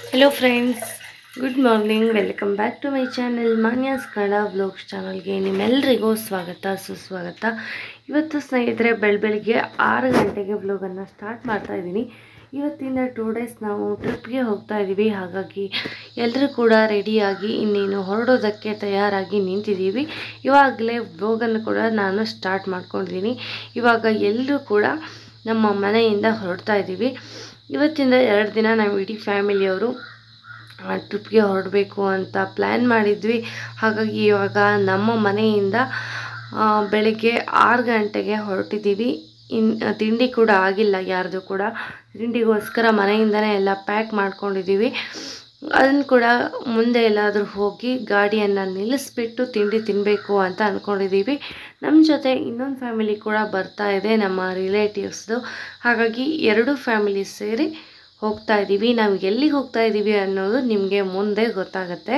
hello friends good morning welcome back to my channel Manyas Kannada vlogs ಚಾನಲ್ಗೆ ನಿಮ್ಮೆಲ್ಲರಿಗೂ ಸ್ವಾಗತ ಸುಸ್ವಾಗತ ಇವತ್ತು ಸ್ನೇಹಿತರೆ ಬೆಳ ಬೆಳಿಗ್ಗೆ ಆರು ಗಂಟೆಗೆ ವ್ಲಾಗನ್ನು ಸ್ಟಾರ್ಟ್ ಮಾಡ್ತಾ ಇದ್ದೀನಿ ಇವತ್ತಿಂದ ಟೂ ಡೇಸ್ ನಾವು ಟ್ರಿಪ್ಗೆ ಹೋಗ್ತಾ ಇದ್ದೀವಿ ಹಾಗಾಗಿ ಎಲ್ಲರೂ ಕೂಡ ರೆಡಿಯಾಗಿ ಇನ್ನೇನು ಹೊರಡೋದಕ್ಕೆ ತಯಾರಾಗಿ ನಿಂತಿದ್ದೀವಿ ಇವಾಗಲೇ ವ್ಲಾಗನ್ನು ಕೂಡ ನಾನು ಸ್ಟಾರ್ಟ್ ಮಾಡ್ಕೊಂಡಿದ್ದೀನಿ ಇವಾಗ ಎಲ್ಲರೂ ಕೂಡ ನಮ್ಮ ಮನೆಯಿಂದ ಹೊರಡ್ತಾ ಇದ್ದೀವಿ ಇವತ್ತಿಂದ ಎರಡು ದಿನ ನಾವು ಇಡೀ ಫ್ಯಾಮಿಲಿಯವರು ಟ್ರಿಪ್ಗೆ ಹೊರಡಬೇಕು ಅಂತ ಪ್ಲ್ಯಾನ್ ಮಾಡಿದ್ವಿ ಹಾಗಾಗಿ ಇವಾಗ ನಮ್ಮ ಮನೆಯಿಂದ ಆ, ಬೆಳಿಗ್ಗೆ ಆರು ಗಂಟೆಗೆ ಹೊರಟಿದ್ದೀವಿ ಇನ್ ತಿಂಡಿ ಕೂಡ ಆಗಿಲ್ಲ ಯಾರ್ದು ಕೂಡ ತಿಂಡಿಗೋಸ್ಕರ ಮನೆಯಿಂದನೇ ಎಲ್ಲ ಪ್ಯಾಕ್ ಮಾಡ್ಕೊಂಡಿದ್ದೀವಿ ಅದನ್ನು ಕೂಡ ಮುಂದೆ ಎಲ್ಲಾದರೂ ಹೋಗಿ ಗಾಡಿಯನ್ನು ನಿಲ್ಲಿಸ್ಬಿಟ್ಟು ತಿಂಡಿ ತಿನ್ನಬೇಕು ಅಂತ ಅಂದ್ಕೊಂಡಿದ್ದೀವಿ ನಮ್ಮ ಜೊತೆ ಇನ್ನೊಂದು ಫ್ಯಾಮಿಲಿ ಕೂಡ ಬರ್ತಾ ಇದೆ ನಮ್ಮ ರಿಲೇಟಿವ್ಸ್ದು ಹಾಗಾಗಿ ಎರಡು ಫ್ಯಾಮಿಲಿ ಸೇರಿ ಹೋಗ್ತಾ ಇದ್ದೀವಿ ನಾವು ಎಲ್ಲಿಗೆ ಹೋಗ್ತಾ ಇದ್ದೀವಿ ಅನ್ನೋದು ನಿಮಗೆ ಮುಂದೆ ಗೊತ್ತಾಗುತ್ತೆ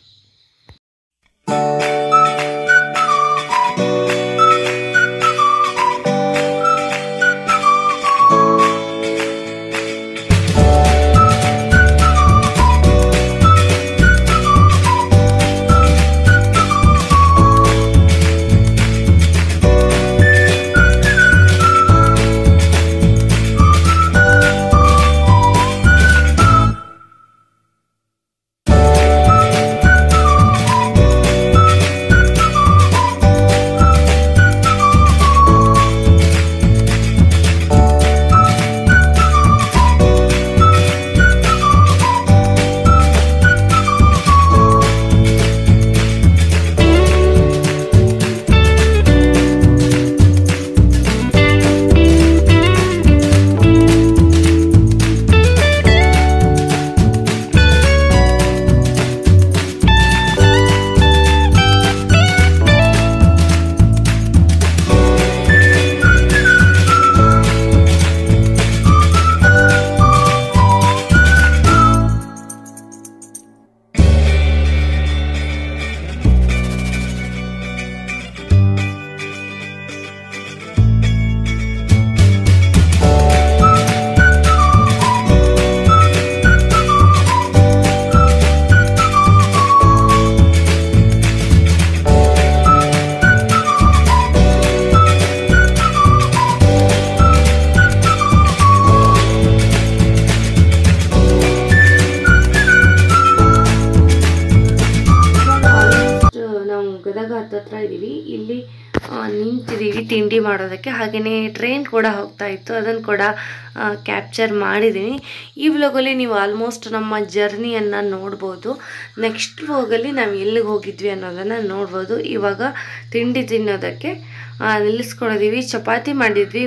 ಆಲ್ಮೋಸ್ಟ್ ನಾವು ಗದಗ ಹತ್ತತ್ರ ಇದ್ದೀವಿ ಇಲ್ಲಿ ಆ, ನಿಂತಿದ್ದೀವಿ ತಿಂಡಿ ಮಾಡೋದಕ್ಕೆ ಹಾಗೆಯೇ ಟ್ರೈನ್ ಕೂಡ ಹೋಗ್ತಾ ಇತ್ತು ಅದನ್ನು ಕೂಡ ಕ್ಯಾಪ್ಚರ್ ಮಾಡಿದ್ದೀನಿ ಈ ವ್ಲಾಗಲ್ಲಿ ನೀವು ಆಲ್ಮೋಸ್ಟ್ ನಮ್ಮ ಜರ್ನಿಯನ್ನು ನೋಡ್ಬೋದು ನೆಕ್ಸ್ಟ್ ವ್ಲಾಗಲ್ಲಿ ನಾವು ಎಲ್ಲಿಗೆ ಹೋಗಿದ್ವಿ ಅನ್ನೋದನ್ನು ನೋಡ್ಬೋದು ಇವಾಗ ತಿಂಡಿ ತಿನ್ನೋದಕ್ಕೆ ಆ, ನಿಲ್ಲಿಸ್ಕೊಂಡಿದ್ದೀವಿ ಚಪಾತಿ ಮಾಡಿದ್ವಿ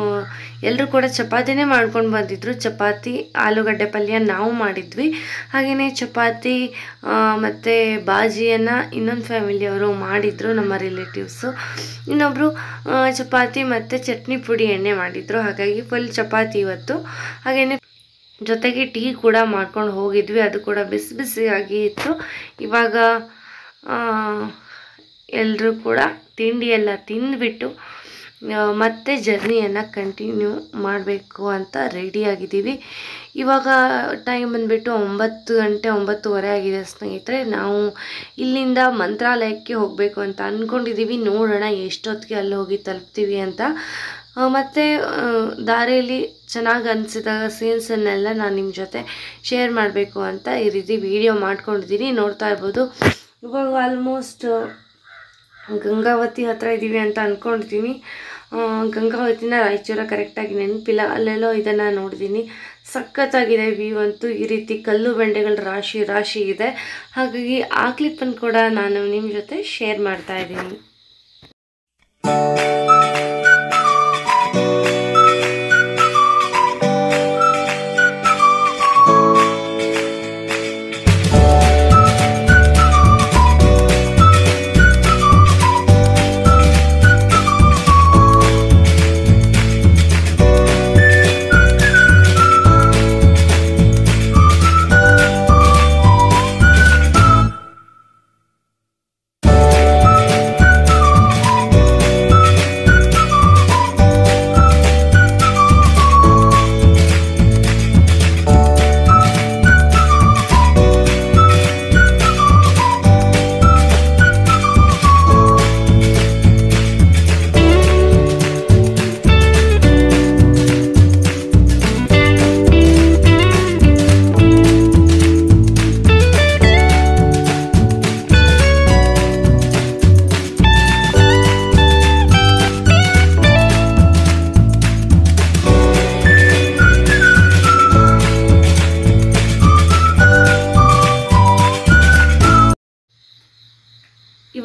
ಎಲ್ಲರೂ ಕೂಡ ಚಪಾತಿನೇ ಮಾಡ್ಕೊಂಡು ಬಂದಿದ್ರು ಚಪಾತಿ ಆಲೂಗಡ್ಡೆ ಪಲ್ಯ ನಾವು ಮಾಡಿದ್ವಿ ಹಾಗೆಯೇ ಚಪಾತಿ ಆ, ಮತ್ತು ಬಾಜಿಯನ್ನು ಇನ್ನೊಂದು ಫ್ಯಾಮಿಲಿಯವರು ಮಾಡಿದರು ನಮ್ಮ ರಿಲೇಟಿವ್ಸು ಇನ್ನೊಬ್ಬರು ಚಪಾತಿ ಮತ್ತು ಚಟ್ನಿ ಪುಡಿ ಎಣ್ಣೆ ಮಾಡಿದರು ಹಾಗಾಗಿ ಫುಲ್ ಚಪಾತಿ ಇವತ್ತು ಹಾಗೆಯೇ ಜೊತೆಗೆ ಟೀ ಕೂಡ ಮಾಡ್ಕೊಂಡು ಹೋಗಿದ್ವಿ ಅದು ಕೂಡ ಬಿಸಿ ಬಿಸಿಯಾಗಿ ಇತ್ತು ಇವಾಗ ಎಲ್ಲರೂ ಕೂಡ ತಿಂಡಿ ಎಲ್ಲ ತಿಂದ್ಬಿಟ್ಟು ಆ, ಮತ್ತೆ ಜರ್ನಿಯನ್ನು ಕಂಟಿನ್ಯೂ ಮಾಡಬೇಕು ಅಂತ ರೆಡಿಯಾಗಿದ್ದೀವಿ ಇವಾಗ ಟೈಮ್ ಬಂದುಬಿಟ್ಟು ಒಂಬತ್ತು ಗಂಟೆ ಒಂಬತ್ತುವರೆ ಆಗಿದೆ ಸ್ನೇಹಿತರೆ ನಾವು ಇಲ್ಲಿಂದ ಮಂತ್ರಾಲಯಕ್ಕೆ ಹೋಗಬೇಕು ಅಂತ ಅಂದ್ಕೊಂಡಿದ್ದೀವಿ ನೋಡೋಣ ಎಷ್ಟೊತ್ತಿಗೆ ಅಲ್ಲಿ ಹೋಗಿ ತಲುಪ್ತೀವಿ ಅಂತ ಆ, ಮತ್ತು ಆ, ದಾರಿಯಲ್ಲಿ ಚೆನ್ನಾಗಿ ಅನಿಸಿದ ಸೀನ್ಸನ್ನೆಲ್ಲ ನಾನು ನಿಮ್ಮ ಜೊತೆ ಶೇರ್ ಮಾಡಬೇಕು ಅಂತ ಈ ರೀತಿ ವಿಡಿಯೋ ಮಾಡ್ಕೊಂಡಿದ್ದೀನಿ ನೋಡ್ತಾ ಇರ್ಬೋದು ಇವಾಗ ಆಲ್ಮೋಸ್ಟ್ ಗಂಗಾವತಿ ಹತ್ರ ಇದ್ದೀವಿ ಅಂತ ಅಂದ್ಕೊಂಡಿದ್ದೀನಿ ಆ, ಗಂಗಾವತಿನ ರಾಯಚೂರ ಕರೆಕ್ಟಾಗಿ ನೆನಪಿಲ್ಲ ಅಲ್ಲೆಲ್ಲೋ ಇದನ್ನು ನೋಡಿದ್ದೀನಿ ಸಖತ್ತಾಗಿದೆ ವ್ಯೂ ಅಂತೂ ಈ ರೀತಿ ಕಲ್ಲು ಬಂಡೆಗಳ ರಾಶಿ ರಾಶಿ ಇದೆ ಹಾಗಾಗಿ ಆ ಕ್ಲಿಪ್ಪನ್ನು ಕೂಡ ನಾನು ನಿಮ್ಮ ಜೊತೆ ಶೇರ್ ಮಾಡ್ತಾ ಇದ್ದೀನಿ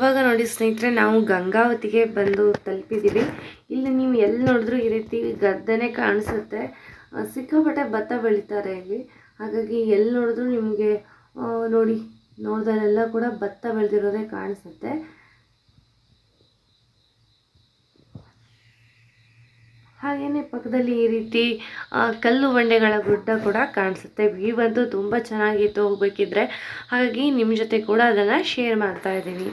ಇವಾಗ ನೋಡಿ ಸ್ನೇಹಿತರೆ ನಾವು ಗಂಗಾವತಿಗೆ ಬಂದು ತಲುಪಿದ್ದೀವಿ ಇಲ್ಲಿ ನೀವು ಎಲ್ಲಿ ನೋಡಿದ್ರು ಈ ರೀತಿ ಗದ್ದೆನೇ ಕಾಣಿಸುತ್ತೆ ಆ, ಸಿಕ್ಕಾಪಟ್ಟೆ ಭತ್ತ ಬೆಳೀತಾರೆ ಇಲ್ಲಿ ಹಾಗಾಗಿ ಎಲ್ಲಿ ನೋಡಿದ್ರು ನಿಮಗೆ ನೋಡಿ ನೋಡ್ದಲ್ಲೆಲ್ಲ ಕೂಡ ಭತ್ತ ಬೆಳೆದಿರೋದೇ ಕಾಣಿಸುತ್ತೆ ಹಾಗೆಯೇ ಪಕ್ಕದಲ್ಲಿ ಈ ರೀತಿ ಆ, ಕಲ್ಲು ಬಂಡೆಗಳ ಗುಡ್ಡ ಕೂಡ ಕಾಣಿಸುತ್ತೆ ವ್ಯೂ ಅಂತೂ ತುಂಬ ಚೆನ್ನಾಗಿತ್ತು ಹೋಗ್ಬೇಕಿದ್ರೆ ಹಾಗಾಗಿ ನಿಮ್ಮ ಜೊತೆ ಕೂಡ ಅದನ್ನು ಶೇರ್ ಮಾಡ್ತಾ ಇದ್ದೀನಿ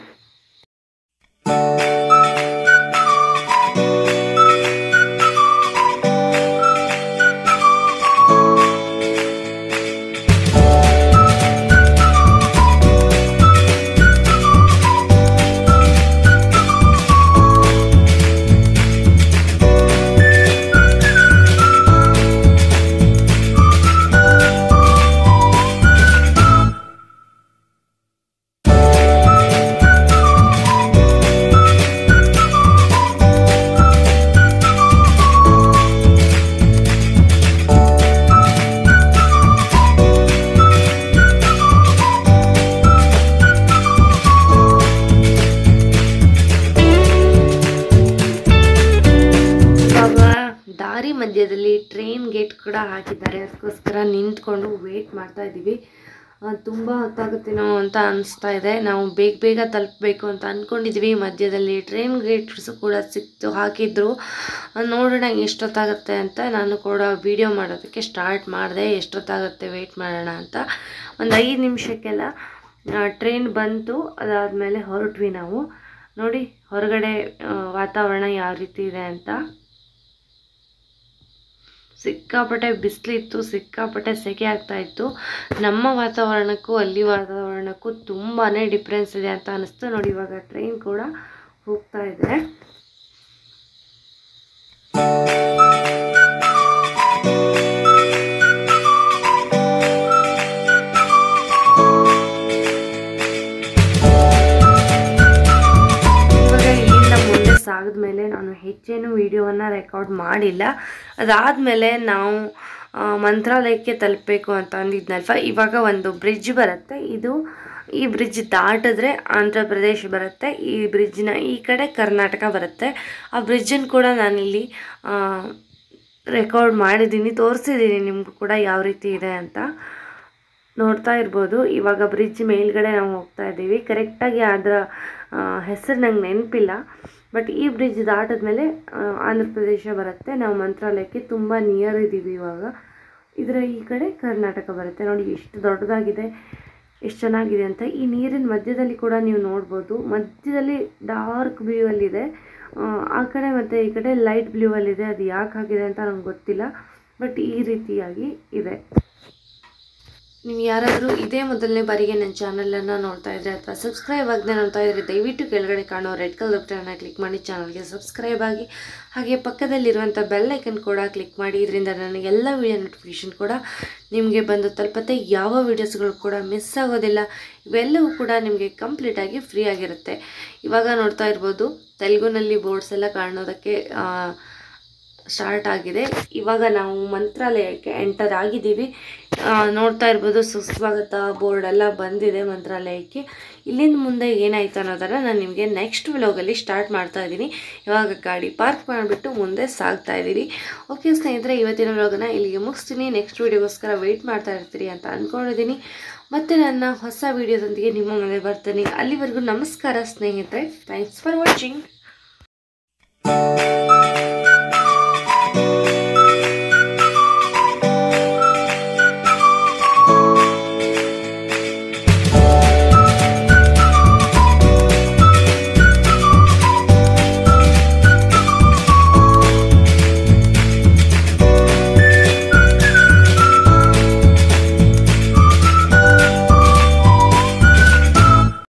ಇವಾಗ ದಾರಿ ಮಧ್ಯದಲ್ಲಿ ಟ್ರೈನ್ ಗೇಟ್ ಕೂಡ ಹಾಕಿದ್ದಾರೆ ಅದಕ್ಕೋಸ್ಕರ ನಿಂತ್ಕೊಂಡು ವೇಟ್ ಮಾಡ್ತಾ ಇದ್ದೀವಿ ಆ, ತುಂಬ ಹೊತ್ತಾಗುತ್ತೇನೋ ಅಂತ ಅನಿಸ್ತಾ ಇದೆ ನಾವು ಬೇಗ ಬೇಗ ತಲುಪಬೇಕು ಅಂತ ಅಂದ್ಕೊಂಡಿದ್ವಿ ಮಧ್ಯದಲ್ಲಿ ಟ್ರೈನ್ ಗೇಟ್ಸ್ ಕೂಡ ಸಿಕ್ತು ಹಾಕಿದ್ರು ಆ, ನೋಡೋಣ ಎಷ್ಟೊತ್ತಾಗುತ್ತೆ ಅಂತ ನಾನು ಕೂಡ ವಿಡಿಯೋ ಮಾಡೋದಕ್ಕೆ ಸ್ಟಾರ್ಟ್ ಮಾಡಿದೆ ಎಷ್ಟೊತ್ತಾಗುತ್ತೆ ವೆಯ್ಟ್ ಮಾಡೋಣ ಅಂತ ಒಂದು ಐದು ನಿಮಿಷಕ್ಕೆಲ್ಲ ಟ್ರೈನ್ ಬಂತು ಅದಾದಮೇಲೆ ಹೊರಟ್ವಿ ನಾವು ನೋಡಿ ಹೊರಗಡೆ ಆ, ವಾತಾವರಣ ಯಾವ ರೀತಿ ಇದೆ ಅಂತ ಸಿಕ್ಕಾಪಟ್ಟೆ ಬಿಸಿಲಿತ್ತು ಸಿಕ್ಕಾಪಟ್ಟೆ ಸೆಕೆ ಆಗ್ತಾ ಇತ್ತು ನಮ್ಮ ವಾತಾವರಣಕ್ಕೂ ಅಲ್ಲಿ ವಾತಾವರಣಕ್ಕೂ ತುಂಬಾ ಡಿಫ್ರೆನ್ಸ್ ಇದೆ ಅಂತ ಅನಿಸ್ತು ನೋಡಿ ಇವಾಗ ಟ್ರೈನ್ ಕೂಡ ಹೋಗ್ತಾ ಇದೆ ಇವಾಗ ಇಲ್ಲಿಂದ ಮುಂದೆ ಸಾಗಿದ ಮೇಲೆ ನಾನು ಹೆಚ್ಚೇನು ವಿಡಿಯೋವನ್ನು ರೆಕಾರ್ಡ್ ಮಾಡಿಲ್ಲ ಅದಾದಮೇಲೆ ನಾವು ಆ, ಮಂತ್ರಾಲಯಕ್ಕೆ ತಲುಪಬೇಕು ಅಂತ ಅಂದಿದ್ನಲ್ವ ಇವಾಗ ಒಂದು ಬ್ರಿಡ್ಜ್ ಬರುತ್ತೆ ಇದು ಈ ಬ್ರಿಡ್ಜ್ ದಾಟಿದ್ರೆ ಆಂಧ್ರ ಪ್ರದೇಶ ಬರುತ್ತೆ ಈ ಬ್ರಿಡ್ಜ್ನ ಈ ಕಡೆ ಕರ್ನಾಟಕ ಬರುತ್ತೆ ಆ ಬ್ರಿಡ್ಜನ್ನು ಕೂಡ ನಾನಿಲ್ಲಿ ರೆಕಾರ್ಡ್ ಮಾಡಿದ್ದೀನಿ ತೋರಿಸಿದ್ದೀನಿ ನಿಮಗೂ ಕೂಡ ಯಾವ ರೀತಿ ಇದೆ ಅಂತ ನೋಡ್ತಾ ಇರ್ಬೋದು ಇವಾಗ ಬ್ರಿಡ್ಜ್ ಮೇಲ್ಗಡೆ ನಾವು ಹೋಗ್ತಾ ಇದ್ದೀವಿ ಕರೆಕ್ಟಾಗಿ ಅದರ ಹೆಸರು ನಂಗೆ ನೆನಪಿಲ್ಲ ಬಟ್ ಈ ಬ್ರಿಡ್ಜ್ ದಾಟಿದ್ಮೇಲೆ ಆ, ಆಂಧ್ರ ಪ್ರದೇಶ ಬರುತ್ತೆ ನಾವು ಮಂತ್ರಾಲಯಕ್ಕೆ ತುಂಬ ನಿಯರ್ ಇದ್ದೀವಿ ಇವಾಗ ಇದರ ಈ ಕಡೆ ಕರ್ನಾಟಕ ಬರುತ್ತೆ ನೋಡಿ ಎಷ್ಟು ದೊಡ್ಡದಾಗಿದೆ ಎಷ್ಟು ಚೆನ್ನಾಗಿದೆ ಅಂತ ಈ ನೀರಿನ ಮಧ್ಯದಲ್ಲಿ ಕೂಡ ನೀವು ನೋಡ್ಬೋದು ಮಧ್ಯದಲ್ಲಿ ಡಾರ್ಕ್ ಬ್ಲೂ ಅಲ್ಲಿದೆ ಆ, ಆ ಕಡೆ ಮತ್ತು ಈ ಕಡೆ ಲೈಟ್ ಬ್ಲೂ ಅಲ್ಲಿದೆ ಅದು ಯಾಕೆ ಆಗಿದೆ ಅಂತ ನಂಗೆ ಗೊತ್ತಿಲ್ಲ ಬಟ್ ಈ ರೀತಿಯಾಗಿ ಇದೆ ನೀವು ಯಾರಾದರೂ ಇದೇ ಮೊದಲನೇ ಬಾರಿಗೆ ನನ್ನ ಚಾನಲನ್ನು ನೋಡ್ತಾ ಇದ್ರೆ ಅಥವಾ ಸಬ್ಸ್ಕ್ರೈಬ್ ಆಗದೆ ನೋಡ್ತಾ ಇದ್ರೆ ದಯವಿಟ್ಟು ಕೆಳಗಡೆ ಕಾಣೋ ರೆಡ್ ಕಲರ್ ಬಟನ್ನ ಕ್ಲಿಕ್ ಮಾಡಿ ಚಾನಲ್ಗೆ ಸಬ್ಸ್ಕ್ರೈಬ್ ಆಗಿ ಹಾಗೆ ಪಕ್ಕದಲ್ಲಿರುವಂಥ ಬೆಲ್ ಐಕನ್ ಕೂಡ ಕ್ಲಿಕ್ ಮಾಡಿ ಇದರಿಂದ ನನಗೆ ಎಲ್ಲ ವಿಡಿಯೋ ನೋಟಿಫಿಕೇಷನ್ ಕೂಡ ನಿಮಗೆ ಬಂದು ತಲುಪತ್ತೆ ಯಾವ ವೀಡಿಯೋಸ್ಗಳು ಕೂಡ ಮಿಸ್ ಆಗೋದಿಲ್ಲ ಇವೆಲ್ಲವೂ ಕೂಡ ನಿಮಗೆ ಕಂಪ್ಲೀಟಾಗಿ ಫ್ರೀ ಆಗಿರುತ್ತೆ ಇವಾಗ ನೋಡ್ತಾ ಇರ್ಬೋದು ತೆಲುಗುನಲ್ಲಿ ಬೋರ್ಡ್ಸ್ ಎಲ್ಲ ಕಾಣೋದಕ್ಕೆ ಆ, ಸ್ಟಾರ್ಟ್ ಆಗಿದೆ ಇವಾಗ ನಾವು ಮಂತ್ರಾಲಯಕ್ಕೆ ಎಂಟರ್ ಆಗಿದ್ದೀವಿ ಆ, ನೋಡ್ತಾ ಇರ್ಬೋದು ಸುಸ್ವಾಗತ ಬೋರ್ಡ್ ಎಲ್ಲ ಬಂದಿದೆ ಮಂತ್ರಾಲಯಕ್ಕೆ ಇಲ್ಲಿಂದ ಮುಂದೆ ಏನಾಯ್ತು ಅನ್ನೋದನ್ನು ನಾನು ನಿಮಗೆ ನೆಕ್ಸ್ಟ್ ವ್ಲಾಗಲ್ಲಿ ಸ್ಟಾರ್ಟ್ ಮಾಡ್ತಾ ಇದ್ದೀನಿ ಇವಾಗ ಗಾಡಿ ಪಾರ್ಕ್ ಮಾಡಿಬಿಟ್ಟು ಮುಂದೆ ಸಾಗ್ತಾ ಇದ್ದೀವಿ ಓಕೆ ಸ್ನೇಹಿತರೆ ಇವತ್ತಿನ ವ್ಲಾಗನ್ನ ಇಲ್ಲಿಗೆ ಮುಗಿಸ್ತೀನಿ ನೆಕ್ಸ್ಟ್ ವೀಡಿಯೋಗೋಸ್ಕರ ವೆಯ್ಟ್ ಮಾಡ್ತಾ ಇರ್ತೀರಿ ಅಂತ ಅಂದ್ಕೊಂಡಿದ್ದೀನಿ ಮತ್ತೆ ನನ್ನ ಹೊಸ ವೀಡಿಯೋದೊಂದಿಗೆ ನಿಮ್ಮ ಮುಂದೆ ಬರ್ತೀನಿ ಅಲ್ಲಿವರೆಗೂ ನಮಸ್ಕಾರ ಸ್ನೇಹಿತರೆ ಥ್ಯಾಂಕ್ಸ್ ಫಾರ್ ವಾಚಿಂಗ್